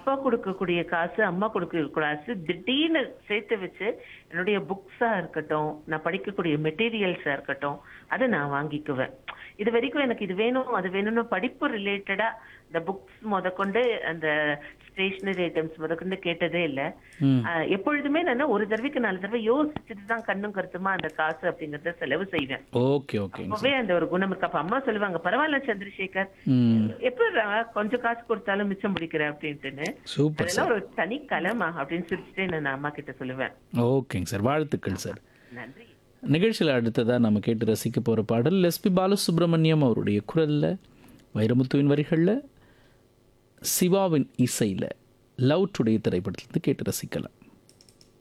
அப்பா கொடுக்கக்கூடிய காசு அம்மா கொடுக்க காசு திடீர்னு சேர்த்து வச்சு என்னுடைய புக்ஸா இருக்கட்டும் நான் படிக்கக்கூடிய மெட்டீரியல்ஸா இருக்கட்டும் அதை நான் வாங்கிக்குவேன் இது வரைக்கும் எனக்கு இது வேணும் அது வேணும்னு படிப்பு ரிலேட்டடா இந்த புக்ஸ் முதற்கொண்டு அந்த ஸ்டேஷனரி ஐட்டம்ஸ் முதற்கொண்டு கேட்டதே இல்ல ம் ஆஹ் எப்பொழுதுமே நான் ஒரு தடவைக்கு நாலு தடவை யோசிச்சுட்டு தான் கண்ணும் கருத்துமா அந்த காசு அப்படிங்கறத செலவு செய்வேன் ஓகே ஓகேங்க அப்பவே அந்த ஒரு குணம் இருக்கு அப்ப அம்மா சொல்லுவாங்க பரவாயில்ல சந்திரசேகர் ம் எப்படிடா கொஞ்சம் காசு கொடுத்தாலும் மிச்சம் பிடிக்கிற அப்படின்ட்டுன்னு சூப்பர் சார் அதெல்லாம் ஒரு தனி கலமா அப்படின்னு சிரிச்சுட்டே நான் அம்மா கிட்ட சொல்லுவேன் ஓகேங்க சார் வாழ்த்துக்கள் சார் நன்றி நிகழ்ச்சியில் அடுத்ததாக நம்ம கேட்டு ரசிக்க போகிற பாடல் எஸ்பி பாலசுப்ரமணியம் அவருடைய குரலில் வைரமுத்துவின் வரிகளில் சிவாவின் இசையில் லவ் டுடே திரைப்படத்திலிருந்து கேட்டு ரசிக்கலாம்